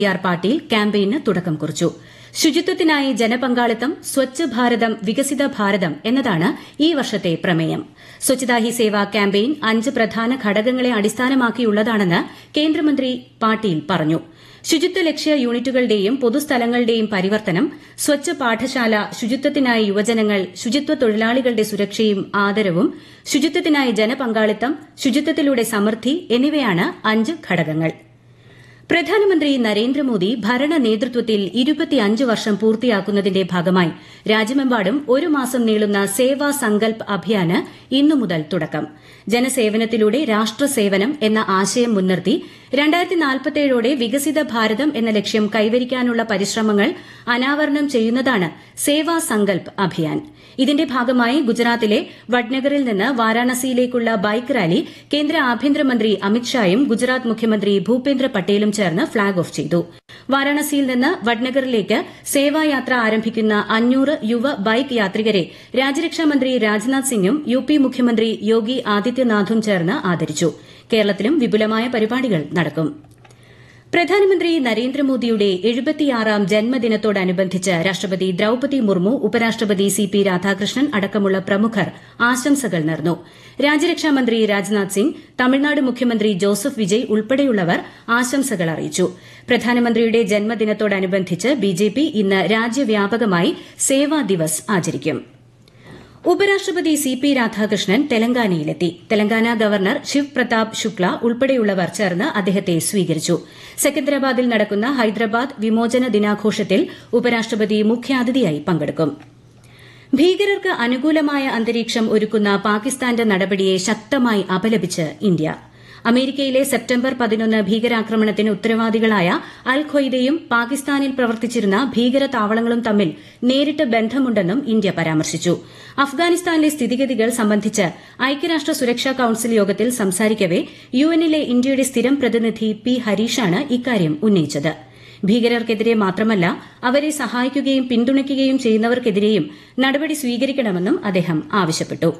R Patil ക്യാമ്പയിന് തുടക്കം കുറിച്ചു ശുചിത്വത്തിനായി ജനപങ്കാളിത്തം സ്വച്ഛ് ഭാരതം വികസിത ഭാരതം എന്നതാണ് ഈ വർഷത്തെ പ്രമേയം സ്വച്ഛതാ ഹി സേവ ക്യാമ്പയിൻ അഞ്ച് പ്രധാന ഘടകങ്ങളെ അടിസ്ഥാനമാക്കിയുള്ളതാണെന്ന് കേന്ദ്രമന്ത്രി പാട്ടീൽ പറഞ്ഞു ശുചിത്വ ലക്ഷ്യ യൂണിറ്റുകളുടെയും പൊതുസ്ഥലങ്ങളുടെയും പരിവർത്തനം സ്വച്ഛ് പാഠശാല ശുചിത്വത്തിനായി യുവജനങ്ങൾ ശുചിത്വ തൊഴിലാളികളുടെ സുരക്ഷയും ആദരവും ശുചിത്വത്തിനായി ജനപങ്കാളിത്തം ശുചിത്വത്തിലൂടെ സമൃദ്ധി എന്നിവയാണ് അഞ്ച് ഘടകങ്ങൾ പ്രധാനമന്ത്രി നരേന്ദ്രമോദി ഭരണ നേതൃത്വത്തിൽ ഇരുപത്തിയഞ്ച് വർഷം പൂർത്തിയാക്കുന്നതിന്റെ ഭാഗമായി രാജ്യമെമ്പാടും ഒരു മാസം നീളുന്ന സേവാ സങ്കൽപ് അഭിയാന് ഇന്നു മുതൽ തുടക്കം ജനസേവനത്തിലൂടെ രാഷ്ട്രസേവനം എന്ന ആശയം മുൻനിർത്തി ോടെ വികസിത ഭാരതം എന്ന ലക്ഷ്യം കൈവരിക്കാനുള്ള പരിശ്രമങ്ങൾ അനാവരണം ചെയ്യുന്നതാണ് സേവാ സങ്കൽപ് അഭിയാൻ ഇതിന്റെ ഭാഗമായി ഗുജറാത്തിലെ വഡ്നഗറിൽ നിന്ന് വാരാണസിയിലേക്കുള്ള ബൈക്ക് റാലി കേന്ദ്ര ആഭ്യന്തരമന്ത്രി അമിത്ഷായും ഗുജറാത്ത് മുഖ്യമന്ത്രി ഭൂപേന്ദ്ര പട്ടേലും ചേർന്ന് ഫ്ളാഗ് ഓഫ് ചെയ്തു വാരാണസിയിൽ നിന്ന് വഡ്നഗറിലേക്ക് സേവായാത്ര ആരംഭിക്കുന്ന അഞ്ഞൂറ് യുവ ബൈക്ക് യാത്രികരെ രാജ്യരക്ഷാമന്ത്രി രാജ്നാഥ് സിംഗും യു പി മുഖ്യമന്ത്രി യോഗി ആദിത്യനാഥും ചേർന്ന് ആദരിച്ചു കേരളത്തിലും വിപുലമായ പരിപാടികൾ നടക്കും പ്രധാനമന്ത്രി നരേന്ദ്രമോദിയുടെ എഴുപത്തിയാറാം ജന്മദിനത്തോടനുബന്ധിച്ച് രാഷ്ട്രപതി ദ്രൌപതി മുർമു ഉപരാഷ്ട്രപതി സി പി രാധാകൃഷ്ണൻ അടക്കമുള്ള പ്രമുഖർ ആശംസകൾ നേർന്നു രാജ്യരക്ഷാമന്ത്രി രാജ്നാഥ് സിംഗ് തമിഴ്നാട് മുഖ്യമന്ത്രി ജോസഫ് വിജയ് ഉൾപ്പെടെയുള്ളവർ ആശംസകൾ അറിയിച്ചു പ്രധാനമന്ത്രിയുടെ ജന്മദിനത്തോടനുബന്ധിച്ച് ബിജെപി ഇന്ന് രാജ്യവ്യാപകമായി സേവാ ദിവസ് ആചരിക്കും ഉപരാഷ്ട്രപതി സി പി രാധാകൃഷ്ണൻ തെലങ്കാനയിലെത്തി തെലങ്കാന ഗവർണർ ശിവ് പ്രതാപ് ശുക്ല ഉൾപ്പെടെയുള്ളവർ ചേർന്ന് അദ്ദേഹത്തെ സ്വീകരിച്ചു സെക്കന്ദരാബാദിൽ നടക്കുന്ന ഹൈദരാബാദ് വിമോചന ദിനാഘോഷത്തിൽ ഉപരാഷ്ട്രപതി മുഖ്യാതിഥിയായി പങ്കെടുക്കും ഭീകരർക്ക് അനുകൂലമായ അന്തരീക്ഷം ഒരുക്കുന്ന പാകിസ്ഥാന്റെ നടപടിയെ ശക്തമായി അപലപിച്ച് ഇന്ത്യ അമേരിക്കയിലെ സെപ്റ്റംബർ പതിനൊന്ന് ഭീകരാക്രമണത്തിന് ഉത്തരവാദികളായ അൽ ഖ്വയ്ദയും പാകിസ്ഥാനിൽ പ്രവർത്തിച്ചിരുന്ന ഭീകര താവളങ്ങളും തമ്മിൽ നേരിട്ട് ബന്ധമുണ്ടെന്നും ഇന്ത്യ പരാമർശിച്ചു അഫ്ഗാനിസ്ഥാനിലെ സ്ഥിതിഗതികൾ സംബന്ധിച്ച് ഐക്യരാഷ്ട്ര സുരക്ഷാ കൌൺസിൽ യോഗത്തിൽ സംസാരിക്കവെ യുഎന്നിലെ ഇന്ത്യയുടെ സ്ഥിരം പ്രതിനിധി പി ഹരീഷാണ് ഇക്കാര്യം ഉന്നയിച്ചത് ഭീകരർക്കെതിരെ മാത്രമല്ല അവരെ സഹായിക്കുകയും പിന്തുണയ്ക്കുകയും ചെയ്യുന്നവർക്കെതിരെയും നടപടി സ്വീകരിക്കണമെന്നും അദ്ദേഹം ആവശ്യപ്പെട്ടു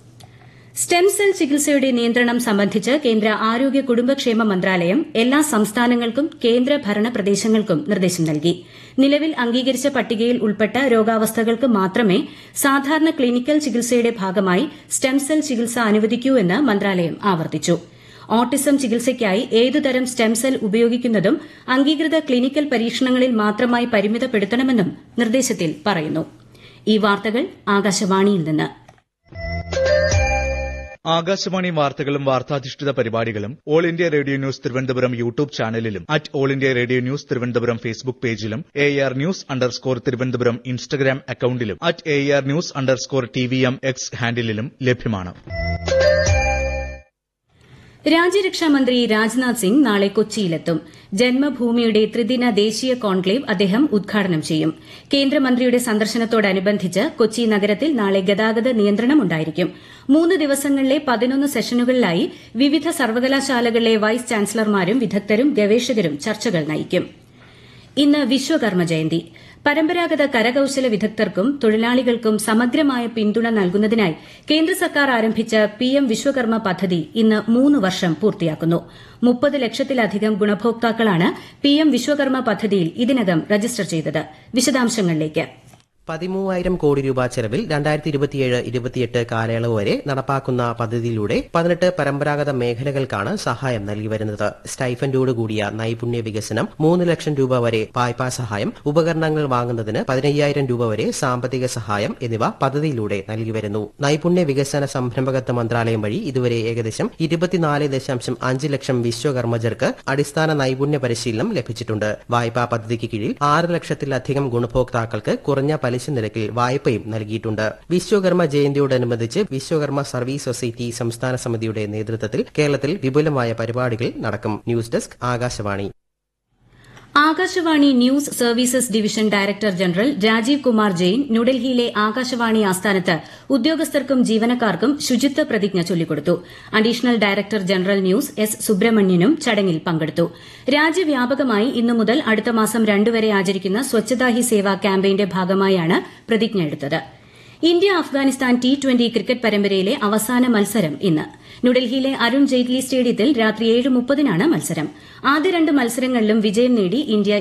സ്റ്റെം സെൽ ചികിത്സയുടെ നിയന്ത്രണം സംബന്ധിച്ച് കേന്ദ്ര ആരോഗ്യ കുടുംബക്ഷേമ മന്ത്രാലയം എല്ലാ സംസ്ഥാനങ്ങൾക്കും കേന്ദ്ര ഭരണ പ്രദേശങ്ങൾക്കും നിർദ്ദേശം നൽകി നിലവിൽ അംഗീകരിച്ച പട്ടികയിൽ ഉൾപ്പെട്ട രോഗാവസ്ഥകൾക്ക് മാത്രമേ സാധാരണ ക്ലിനിക്കൽ ചികിത്സയുടെ ഭാഗമായി സ്റ്റെം സെൽ ചികിത്സ അനുവദിക്കൂ എന്ന് മന്ത്രാലയം ആവർത്തിച്ചു ഓട്ടിസം ചികിത്സയ്ക്കായി ഏതുതരം സ്റ്റെം സെൽ ഉപയോഗിക്കുന്നതും അംഗീകൃത ക്ലിനിക്കൽ പരീക്ഷണങ്ങളിൽ മാത്രമായി പരിമിതപ്പെടുത്തണമെന്നും നിർദ്ദേശത്തിൽ പറയുന്നു ഈ വാർത്തകൾ ആകാശവാണിയിൽ നിന്ന് ആകാശവാണി വാർത്തകളും വാർത്താധിഷ്ഠിത പരിപാടികളും all India radio news Thiruvananthapuram YouTube ചാനലിലും at all India radio news Thiruvananthapuram Facebook പേജിലും A R news underscore Thiruvananthapuram Instagram അക്കൌണ്ടിലും at A R news underscore T V M X ഹാൻഡിലും ലഭ്യമാണ് രാജ്യരക്ഷാമന്ത്രി രാജ്നാഥ് സിംഗ് നാളെ കൊച്ചിയിലെത്തും ജന്മഭൂമിയുടെ ത്രിദിന ദേശീയ കോൺക്ലേവ് അദ്ദേഹം ഉദ്ഘാടനം ചെയ്യും കേന്ദ്രമന്ത്രിയുടെ സന്ദർശനത്തോടനുബന്ധിച്ച് കൊച്ചി നഗരത്തിൽ നാളെ ഗതാഗത നിയന്ത്രണം ഉണ്ടായിരിക്കും മൂന്ന് ദിവസങ്ങളിലെ പതിനൊന്ന് സെഷനുകളിലായി വിവിധ സർവകലാശാലകളിലെ വൈസ് ചാൻസലർമാരും വിദഗ്ധരും ഗവേഷകരും ചർച്ചകൾ നയിക്കും ഇന്ന് വിശ്വകർമ്മ ജയന്തി പരമ്പരാഗത കരകൌശല വിദഗ്ധർക്കും തൊഴിലാളികൾക്കും സമഗ്രമായ പിന്തുണ നൽകുന്നതിനായി കേന്ദ്ര സർക്കാർ ആരംഭിച്ച പിഎം വിശ്വകർമ്മ പദ്ധതി ഇന്ന് മൂന്ന് വർഷം പൂർത്തിയാക്കുന്നു മുപ്പത് ലക്ഷത്തിലധികം ഗുണഭോക്താക്കളാണ് പിഎം വിശ്വകർമ്മ പദ്ധതിയിൽ ഇതിനകം രജിസ്റ്റർ ചെയ്തത് വിശദാംശങ്ങളിലേക്ക് പതിമൂവായിരം കോടി രൂപ ചെലവിൽ രണ്ടായിരത്തി ഇരുപത്തിയേഴ് ഇരുപത്തിയെട്ട് കാലയളവ് വരെ നടപ്പാക്കുന്ന പദ്ധതിയിലൂടെ പതിനെട്ട് പരമ്പരാഗത മേഖലകൾക്കാണ് സഹായം നൽകി വരുന്നത് സ്റ്റൈഫൻഡോട് കൂടിയ നൈപുണ്യ വികസനം മൂന്ന് ലക്ഷം രൂപ വരെ വായ്പാ സഹായം ഉപകരണങ്ങൾ വാങ്ങുന്നതിന് പതിനയ്യായിരം രൂപ വരെ സാമ്പത്തിക സഹായം എന്നിവ പദ്ധതിയിലൂടെ നൽകി വരുന്നു നൈപുണ്യ വികസന സംരംഭകത്വ മന്ത്രാലയം വഴി ഇതുവരെ ഏകദേശം ഇരുപത്തിനാല് ദശാംശം അഞ്ച് ലക്ഷം വിശ്വകർമ്മജർക്ക് അടിസ്ഥാന നൈപുണ്യ പരിശീലനം ലഭിച്ചിട്ടുണ്ട് വായ്പാ പദ്ധതിക്ക് കീഴിൽ ആറ് ലക്ഷത്തിലധികം ഗുണഭോക്താക്കൾക്ക് കുറഞ്ഞ പലിശ നിരക്കിൽ വായ്പയും നൽകിയിട്ടുണ്ട് വിശ്വകർമ്മ ജയന്തിയോടനുബന്ധിച്ച് വിശ്വകർമ്മ സർവീസ് സൊസൈറ്റി സംസ്ഥാന സമിതിയുടെ നേതൃത്വത്തിൽ കേരളത്തിൽ വിപുലമായ പരിപാടികൾ നടക്കും news desk Akashvani Akashvani news services division director general Rajeev Kumar Jain ന്യൂഡൽഹിയിലെ ആകാശവാണി ആസ്ഥാനത്ത് ഉദ്യോഗസ്ഥർക്കും ജീവനക്കാർക്കും ശുചിത്വ പ്രതിജ്ഞ ചൊല്ലിക്കൊടുത്തു additional director general news S സുബ്രഹ്മണ്യനും ചടങ്ങിൽ പങ്കെടുത്തു രാജ്യവ്യാപകമായി ഇന്നു മുതൽ അടുത്ത മാസം രണ്ടുവരെ ആചരിക്കുന്ന സ്വച്ഛതാ ഹി സേവ ക്യാമ്പയിന്റെ ഭാഗമായാണ് പ്രതിജ്ഞ എടുത്തത് India Afghanistan T twenty cricket പരമ്പരയിലെ അവസാന മത്സരം ഇന്ന് ന്യൂഡൽഹിയിലെ അരുൺ ജെയ്റ്റ്ലി സ്റ്റേഡിയത്തിൽ രാത്രി ഏഴ് മുപ്പതിനാണ് മത്സരം ആദ്യ രണ്ട് മത്സരങ്ങളിലും വിജയം നേടി ഇന്ത്യ